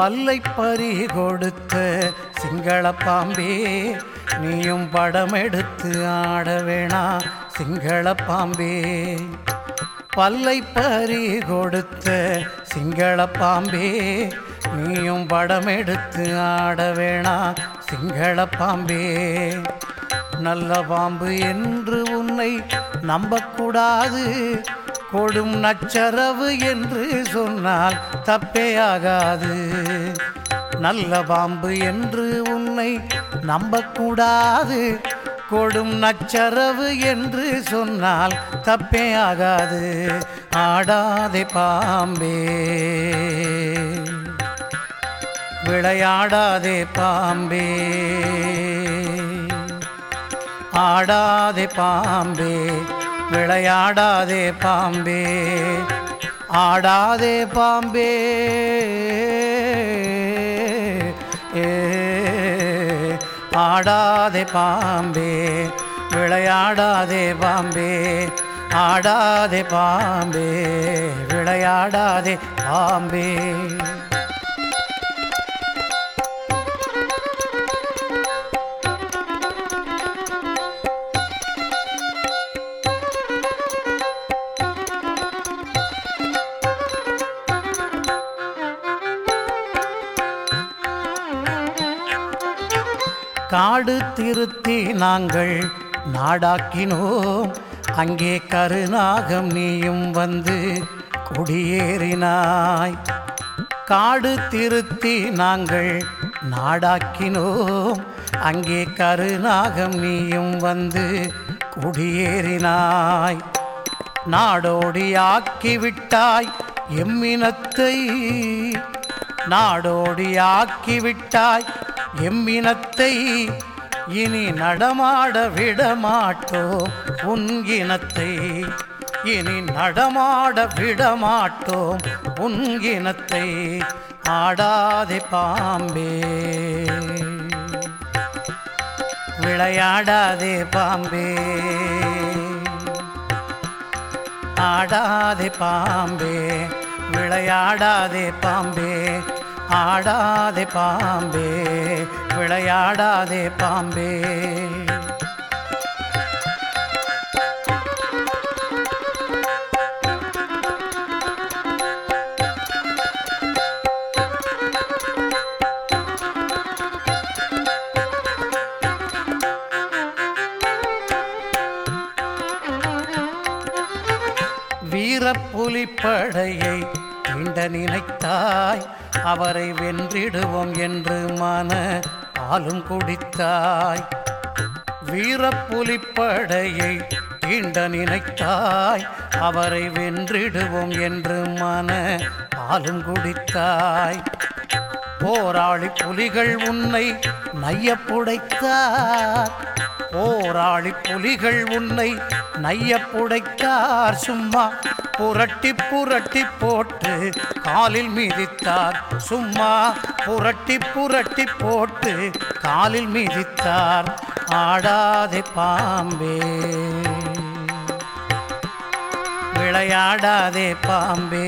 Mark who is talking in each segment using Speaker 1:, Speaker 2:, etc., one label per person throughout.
Speaker 1: பல்லை பறி கொடுத்த சிங்கள பாம்பே நீயும் படம் எடுத்து ஆட வேணா சிங்கள பாம்பே பல்லை பறி கொடுத்த சிங்கள பாம்பே நீயும் படம் எடுத்து ஆட வேணா சிங்கள பாம்பே நல்ல பாம்பு என்று உன்னை நம்பக்கூடாது கொடும் நச்சரவு என்று சொன்னால் தப்பே ஆகாது நல்ல பாம்பு என்று உன்னை நம்பக்கூடாது கொடும் நச்சரவு என்று சொன்னால் தப்பே ஆகாது ஆடாதே பாம்பே விளையாடாதே பாம்பே ஆடாதே பாம்பே விளையாடாதே பாம்பே ஆடாதே பாம்பே ஏ, ஆடாதே பாம்பே விளையாடாதே பாம்பே ஆடாதே பாம்பே விளையாடாதே பாம்பே காடு திருத்தி நாங்கள் நாடாக்கினோம் அங்கே கருநாகம் நீயும் வந்து குடியேறினாய் காடு திருத்தி நாங்கள் நாடாக்கினோம் அங்கே கருநாகம் நீயும் வந்து குடியேறினாய் நாடோடி ஆக்கிவிட்டாய் எம்மினத்தை நாடோடி ஆக்கிவிட்டாய் எம்மினத்தை இனி நடமாட விடமாட்டோம் உன்கினத்தை இனி நடமாட விடமாட்டோம் உன்கினத்தை ஆடாதே பாம்பே விளையாடாதே பாம்பே ஆடாதே பாம்பே விளையாடாதே பாம்பே ஆடாதே பாம்பே விளையாடாதே பாம்பே வீரப்புலிப்படையை தீண்ட நினைத்தாய் அவரை வென்றிடுவோம் என்று மன பாலும் குடித்தாய் வீரப்புலிப்படையை தீண்ட நினைத்தாய் அவரை வென்றிடுவோம் என்று மன பாலும் குடித்தாய் போராளி புலிகள் உன்னை நைய புடைத்தார் போராளி புலிகள் உன்னை நைய புடைத்தார் சும்மா புரட்டி புரட்டி போட்டு காலில் மிதித்தார் சும்மா புரட்டி புரட்டி போட்டு காலில் மிதித்தார் ஆடாதே பாம்பே விளையாடாதே பாம்பே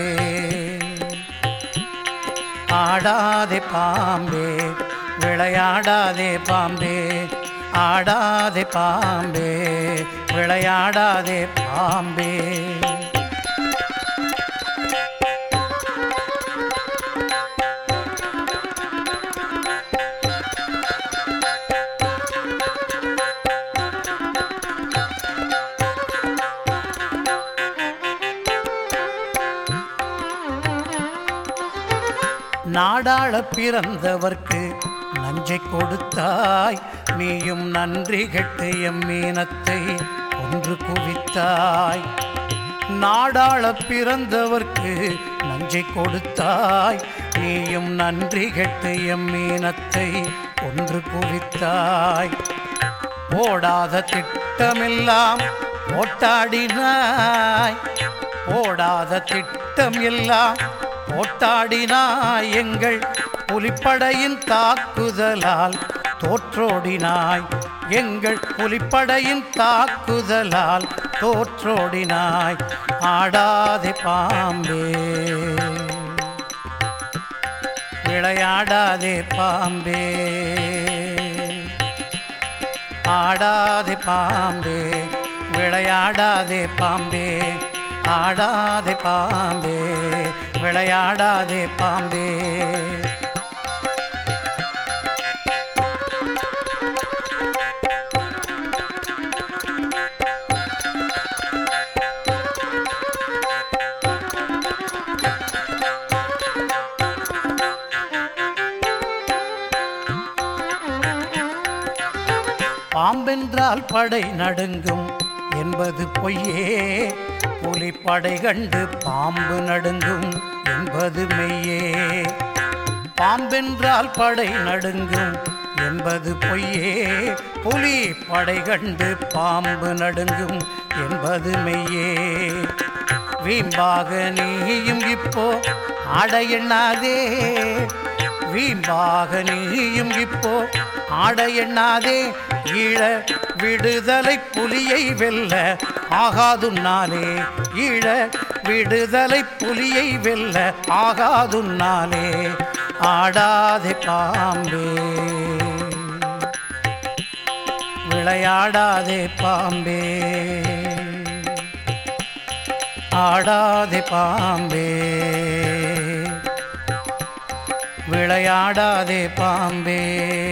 Speaker 1: ஆடாதே பாம்பே விளையாடாதே பாம்பே ஆடாதே பாம்பே விளையாடாதே பாம்பே நாடாள பிறந்தவர்க்கு நஞ்சை கொடுத்தாய் நீயும் நன்றி கெட்டு எம்மீனத்தை ஒன்று குவித்தாய் நாடாள பிறந்தவர்க்கு நஞ்சை கொடுத்தாய் நீயும் நன்றி கெட்டு எம்மீனத்தை ஒன்று குவித்தாய் போடாத திட்டமெல்லாம் ஓட்டாடினாய் போடாத திட்டம் எல்லாம் ஓட்டாடினாய் எங்கள் புலிப்படையின் தாக்குதலால் தோற்றோடினாய் எங்கள் புலிப்படையின் தாக்குதலால் தோற்றோடினாய் ஆடாதே பாம்பே விளையாடாதே பாம்பே ஆடாதே பாம்பே விளையாடாதே பாம்பே ஆடாதே பாம்பே விளையாடாதே பாம்பே பாம்பென்றால் படை நடுங்கும் என்பது பொய்யே புலி படை கண்டு பாம்பு நடுங்கும் என்பது மெய்யே பாம்பென்றால் படை நடுங்கும் என்பது பொய்யே புலி படை கண்டு பாம்பு நடுங்கும் என்பது மெய்யே வீம்பாக நீயும் இப்போ ஆட எண்ணாதே வீம்பாக நீயும் இப்போ ஆட எண்ணாதே ஈழ விடுதலை புலியை வெல்ல ஆகாதுன்னாலே ஈழ விடுதலை புலியை வெல்ல ஆகாதுன்னாலே ஆடாதே பாம்பே விளையாடாதே பாம்பே ஆடாதே பாம்பே விளையாடாதே பாம்பே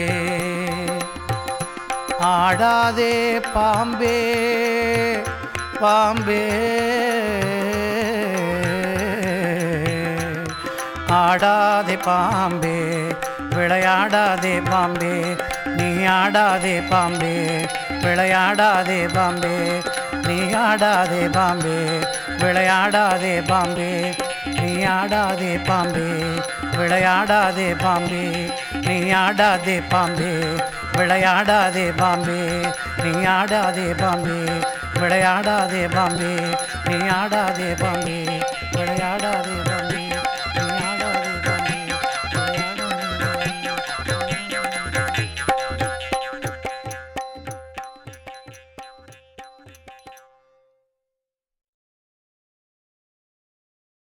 Speaker 1: ஆடாதே பாம்பே பாம்பே ஆடாதே பாம்பே விளையாடாதே பாம்பே நீ ஆடாதே பாம்பே விளையாடாதே பாம்பே நீ ஆடாதே பாம்பே விளையாடாதே பாம்பே நீ ஆடாதே பாம்பே விளையாடாதே பாம்பே நீ ஆடாதே பாம்பே விளையாடாதே பாம்பே நீ ஆடாதே பாம்பே விளையாடாதே பாம்பே நீ ஆடாதே பாம்பே விளையாடாதே